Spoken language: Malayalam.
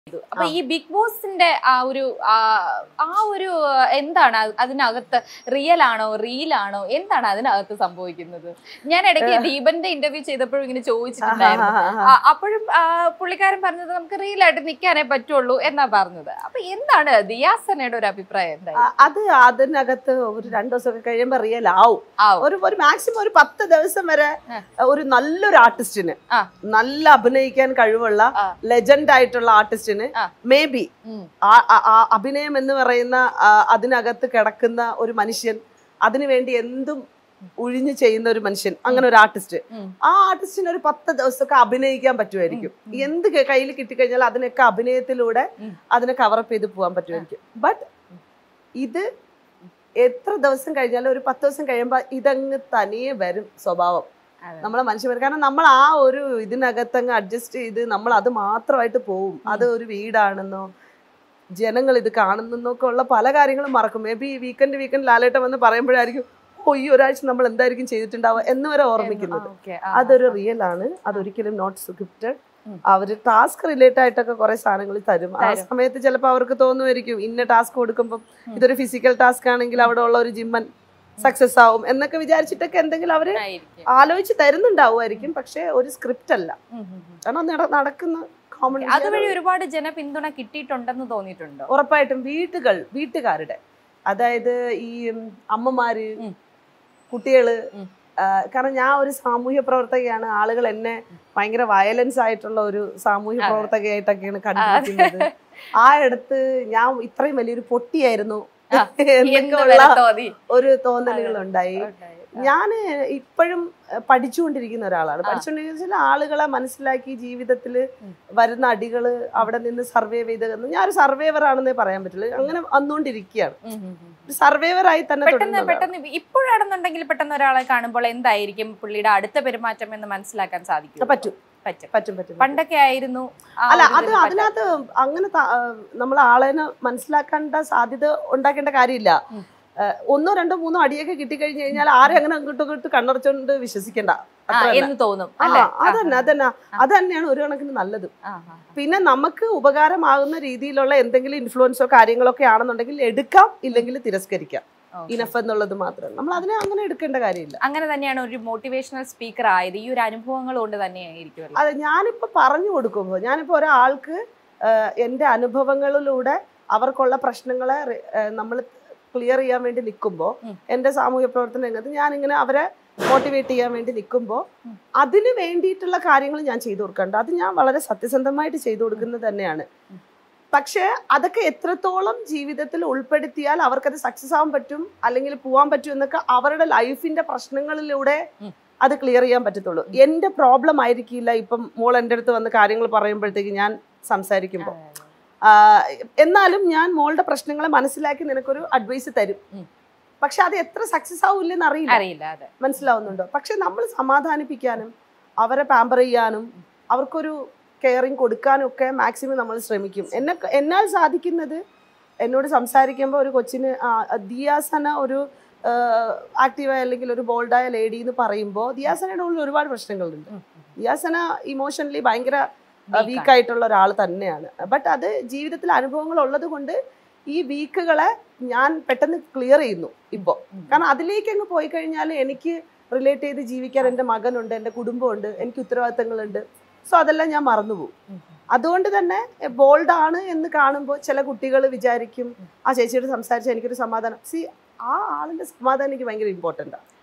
അപ്പൊ ഈ ബിഗ് ബോസിന്റെ ആ ഒരു ആ ആ ഒരു എന്താണ് അത് അതിനകത്ത് റിയൽ ആണോ റീൽ ആണോ എന്താണ് അതിനകത്ത് സംഭവിക്കുന്നത് ഞാൻ ഇടയ്ക്ക് ദീപന്റെ ഇന്റർവ്യൂ ചെയ്തപ്പോഴും ഇങ്ങനെ ചോദിച്ചിട്ടുണ്ടായിരുന്നു ആ, അപ്പോഴും ആ, പുള്ളിക്കാരൻ പറഞ്ഞത് നമുക്ക് റീൽ ആയിട്ട് നിൽക്കാനേ പറ്റുള്ളൂ എന്നാ പറഞ്ഞത് അപ്പൊ എന്താണ് ദിയാസനയുടെ ഒരു അഭിപ്രായം എന്തായി ആ, അത് അതിനകത്ത് ഒരു രണ്ടു ദിവസമൊക്കെ കഴിയുമ്പോ റിയൽ ആവും ആ ഒരു ഒരു മാക്സിമം ഒരു പത്ത് ദിവസം വരെ ആ. ഒരു നല്ലൊരു ആർട്ടിസ്റ്റിന് ആ. നല്ല അഭിനയിക്കാൻ കഴിവുള്ള ആ. ലെജൻഡ് ആയിട്ടുള്ള ആർട്ടിസ്റ്റിന് ആ. മേ ബി ഉം. അഭിനയം എന്ന് പറയുന്ന ആ, അതിനകത്ത് കിടക്കുന്ന ഒരു മനുഷ്യൻ അതിനുവേണ്ടി എന്തും ഒഴിഞ്ഞു ചെയ്യുന്ന ഒരു മനുഷ്യൻ അങ്ങനെ ഒരു ആർട്ടിസ്റ്റ് ഉം. ആ ആർട്ടിസ്റ്റിന് ഒരു പത്ത് ദിവസമൊക്കെ അഭിനയിക്കാൻ പറ്റുമായിരിക്കും എന്ത് കയ്യിൽ കിട്ടിക്കഴിഞ്ഞാൽ അതിനൊക്കെ അഭിനയത്തിലൂടെ ഉം. അതിനെ കവറപ്പ് ചെയ്ത് പോകാൻ പറ്റുമായിരിക്കും ബട്ട് ഇത് എത്ര ദിവസം കഴിഞ്ഞാലും ഒരു പത്ത് ദിവസം കഴിയുമ്പോൾ ഇതങ്ങ് തനിയെ വരും സ്വഭാവം അതെ. നമ്മളെ മനുഷ്യർ കാരണം നമ്മൾ ആ ഒരു ഇതിനകത്തങ്ങ് അഡ്ജസ്റ്റ് ചെയ്ത് നമ്മൾ അത് മാത്രമായിട്ട് പോവും അത് ഒരു വീടാണെന്നോ ജനങ്ങൾ ഇത് കാണുന്നെന്നൊക്കെ ഉള്ള പല കാര്യങ്ങളും മറക്കും maybe weekend weekend Lalettan വന്ന് പറയുമ്പോഴായിരിക്കും ഓ ഈ ഒരാഴ്ച നമ്മൾ എന്തായിരിക്കും ചെയ്തിട്ടുണ്ടാവുക എന്ന് വരെ ഓർമ്മിക്കുന്നത് ആ, okay. ആ, അതൊരു റിയൽ ആണ് അതൊരിക്കലും നോട്ട് സ്ക്രിപ്റ്റഡ് ഉം. അവര് ടാസ്ക് റിലേറ്റഡ് ആയിട്ടൊക്കെ കുറെ സാധനങ്ങൾ തരും ആ തരും. സമയത്ത് ചിലപ്പോൾ അവർക്ക് തോന്നുമായിരിക്കും ഇന്ന ടാസ്ക് കൊടുക്കുമ്പോൾ ഇതൊരു ഫിസിക്കൽ ടാസ്ക് ആണെങ്കിൽ അവിടെ ഉള്ള ഒരു ജിമ്മൻ സക്സസ് ആവും എന്നൊക്കെ വിചാരിച്ചിട്ടൊക്കെ എന്തെങ്കിലും അവര് ആയിരിക്കും. ആലോചിച്ച് തരുന്നുണ്ടാവുമായിരിക്കും പക്ഷെ ഒരു സ്ക്രിപ്റ്റ് അല്ല ഉം, ഉം, ഉം. കാരണം നട- നടക്കുന്ന കോമൺ അതുവഴി ഒരുപാട് ജനപിന്തുണ കിട്ടിയിട്ടുണ്ടെന്ന് തോന്നിയിട്ടുണ്ടോ ഉറപ്പായിട്ടും വീട്ടുകൾ വീട്ടുകാരുടെ അതായത് ഈ ഉം, അമ്മമാര് ഉം. കുട്ടികള് ഉം. ആ, കാരണം ഞാൻ ഒരു സാമൂഹ്യ പ്രവർത്തകയാണ് ആളുകൾ എന്നെ ഭയങ്കര വയലൻസ് ആയിട്ടുള്ള ഒരു സാമൂഹ്യ അതെ. പ്രവർത്തകയായിട്ടൊക്കെയാണ് കണ്ടിരിക്കുന്നത് ആ അടുത്ത് ഞാൻ ഇത്രയും വലിയൊരു പൊട്ടിയായിരുന്നു ആ, എന്നൊക്കെ എന്ന് ഉള്ള വരെ തോന്നി ഒരു തോന്നലുകൾ ഉണ്ടായി ഉണ്ടായി. ഞാൻ ഇപ്പോഴും പഠിച്ചുകൊണ്ടിരിക്കുന്ന ഒരാളാണ് ആ. പഠിച്ചുകൊണ്ടിരിക്കുന്ന ചില ആളുകളെ മനസ്സിലാക്കി ജീവിതത്തിൽ ഉം. വരുന്ന അടികള് അവിടെ നിന്ന് സർവൈവ് ചെയ്ത് ഞാൻ ഒരു സർവൈവർ ആണെന്നേ പറയാൻ പറ്റില്ല അങ്ങനെ വന്നുകൊണ്ടിരിക്കുകയാണ് ഉം, ഉം, ഉം. ഒരു സർവൈവർ ആയി തന്നെ പെട്ടെന്ന് തുടരുന്നതാണ്. പെട്ടെന്ന് ഇപ്പോഴാണെന്നുണ്ടെങ്കിൽ പെട്ടെന്ന് ഒരാളെ കാണുമ്പോൾ എന്തായിരിക്കും പുള്ളിയുടെ അടുത്ത പെരുമാറ്റം എന്ന് മനസ്സിലാക്കാൻ സാധിക്കും പറ്റും പറ്റും പറ്റും പറ്റും പണ്ടൊക്കെ ആയിരുന്നു ആ അല്ല ഒരു അത് ഇതിൽ പറ്റാ- അതിനകത്ത് അങ്ങനെ നമ്മൾ ആളെനെ മനസ്സിലാക്കേണ്ട സാധ്യത ഉണ്ടാക്കേണ്ട കാര്യമില്ല ഉം. ആ, ഒന്നോ രണ്ടോ മൂന്നോ അടിയൊക്കെ കിട്ടിക്കഴിഞ്ഞു കഴിഞ്ഞാൽ ആരെ അങ്ങനെ അങ്ങോട്ടും ഇങ്ങോട്ടും കണ്ണടച്ചോണ്ട് വിശ്വസിക്കണ്ട ആ, അത്ര തന്നെ. എന്ന് തോന്നും ആ, അല്ലേ അതന്നെ അതന്നെ അത് തന്നെയാണ് ഒരു കണക്കിന് നല്ലത് ആ, ആ, പിന്നെ നമുക്ക് ഉപകാരമാകുന്ന രീതിയിലുള്ള എന്തെങ്കിലും ഇൻഫ്ലുവൻസോ കാര്യങ്ങളൊക്കെ ആണെന്നുണ്ടെങ്കിൽ എടുക്കാം ഇല്ലെങ്കിൽ തിരസ്കരിക്കാം ആ. ഇനഫ് എന്നുള്ളത് മാത്രം നമ്മൾ അതിനെ അങ്ങനെ എടുക്കേണ്ട കാര്യമില്ല അങ്ങനെ തന്നെയാണ് ഒരു മോട്ടിവേഷണൽ സ്പീക്കർ ആയത് ഈ ഒരു അനുഭവങ്ങൾ കൊണ്ട് തന്നെയായിരിക്കുമല്ലോ അതെ ഞാനിപ്പോ പറഞ്ഞു കൊടുക്കുമ്പോൾ ഞാനിപ്പോ ഒരാൾക്ക് ആഹ്, എൻ്റെ അനുഭവങ്ങളിലൂടെ അവർക്കുള്ള പ്രശ്നങ്ങളെ നമ്മൾ ക്ലിയർ ചെയ്യാൻ വേണ്ടി നിൽക്കുമ്പോൾ ഉം. എൻ്റെ സാമൂഹ്യ പ്രവർത്തന രംഗത്ത് ഞാനിങ്ങനെ അവരെ മോട്ടിവേറ്റ് ചെയ്യാൻ വേണ്ടി നിൽക്കുമ്പോൾ ഉം. അതിന് വേണ്ടിയിട്ടുള്ള കാര്യങ്ങൾ ഞാൻ ചെയ്തു കൊടുക്കേണ്ട അത് ഞാൻ വളരെ സത്യസന്ധമായിട്ട് ചെയ്തു കൊടുക്കുന്നത് തന്നെയാണ് ഉം. പക്ഷേ അതൊക്കെ എത്രത്തോളം ജീവിതത്തിൽ ഉൾപ്പെടുത്തിയാൽ അവർക്കത് സക്സസ് ആവാൻ പറ്റും അല്ലെങ്കിൽ പോകാൻ പറ്റും എന്നൊക്കെ അവരുടെ ലൈഫിന്റെ പ്രശ്നങ്ങളിലൂടെ ഉം. അത് ക്ലിയർ ചെയ്യാൻ പറ്റത്തുള്ളൂ എൻ്റെ പ്രോബ്ലം ആയിരിക്കില്ല ഇപ്പം മോൾ എൻ്റെ അടുത്ത് വന്ന് കാര്യങ്ങൾ പറയുമ്പോഴത്തേക്ക് ഞാൻ സംസാരിക്കുമ്പോൾ അതെ, അതെ. എന്നാലും ഞാൻ മോളുടെ പ്രശ്നങ്ങളെ മനസ്സിലാക്കി നിനക്കൊരു അഡ്വൈസ് തരും ഉം. പക്ഷെ അത് എത്ര സക്സസ് ആവില്ലെന്ന് അറിയില്ല അറിയില്ല അതെ മനസ്സിലാവുന്നുണ്ടോ പക്ഷെ നമ്മൾ സമാധാനിപ്പിക്കാനും അവരെ പാമ്പർ ചെയ്യാനും അവർക്കൊരു കെയറിങ് കൊടുക്കാനും ഒക്കെ മാക്സിമം നമ്മൾ ശ്രമിക്കും എന്നെ എന്നാൽ സാധിക്കുന്നത് എന്നോട് സംസാരിക്കുമ്പോൾ ഒരു കൊച്ചിന് ആ, ദിയാസന ഒരു ആക്റ്റീവായ അല്ലെങ്കിൽ ഒരു ബോൾഡായ ലേഡി എന്ന് പറയുമ്പോൾ ദിയാസനയുടെ ഉള്ളിൽ ഒരുപാട് പ്രശ്നങ്ങളുണ്ട് ഉം. ദിയാസന ഇമോഷണലി ഭയങ്കര Weak ആണ്. വീക്ക് ആയിട്ടുള്ള ഒരാൾ തന്നെയാണ് ബട്ട് അത് ജീവിതത്തിൽ അനുഭവങ്ങൾ ഉള്ളത് കൊണ്ട് ഈ വീക്കുകളെ ഞാൻ പെട്ടെന്ന് ക്ലിയർ ചെയ്യുന്നു ഇപ്പോൾ ഉം. കാരണം അതിലേക്ക് അങ്ങ് പോയി കഴിഞ്ഞാൽ എനിക്ക് റിലേറ്റ് ചെയ്ത് ജീവിക്കാൻ എൻ്റെ മകനുണ്ട് എൻ്റെ കുടുംബമുണ്ട് എനിക്ക് ഉത്തരവാദിത്തങ്ങളുണ്ട് സോ അതെല്ലാം ഞാൻ മറന്നുപോകും ഉം. അതുകൊണ്ട് തന്നെ ബോൾഡ് ആണ് എന്ന് കാണുമ്പോൾ ചില കുട്ടികൾ വിചാരിക്കും ആ ചേച്ചിയോട് സംസാരിച്ചാൽ എനിക്കൊരു സമാധാനം സി ആ ആളിൻ്റെ സമാധാനം എനിക്ക് ഭയങ്കര ഇമ്പോർട്ടൻ്റ് ആണ്